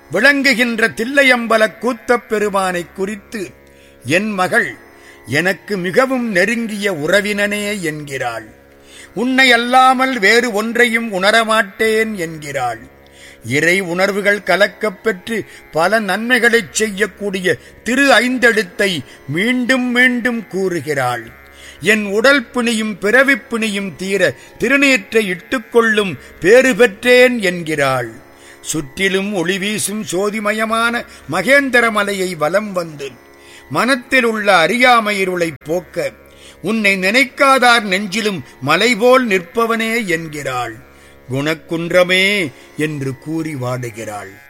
விளங்குகின்ற தில்லையம்பல கூத்தப் பெருமானை குறித்து என் மகள் எனக்கு மிகவும் நெருங்கிய உறவினனே என்கிறாள் உன்னை அல்லாமல் வேறு ஒன்றையும் உணரமாட்டேன் என்கிறாள் இறை உணர்வுகள் கலக்கப் பெற்று பல நன்மைகளைச் செய்யக்கூடிய திரு ஐந்தெழுத்தை மீண்டும் மீண்டும் கூறுகிறாள் என் உடல் பிணியும் பிறவிப் பிணியும் தீர திருநீற்றை இட்டுக்கொள்ளும் பேறு பெற்றேன் என்கிறாள் சுற்றிலும் ஒளி வீசும் சோதிமயமான மகேந்திர மலையை வலம் வந்து மனத்தில் உள்ள அறியாமை இருளைப் போக்க உன்னை நினைக்காதார் நெஞ்சிலும் மலைபோல் நிற்பவனே என்கிறாள் குணக்குன்றமே என்று கூறி வாடுகிறாள்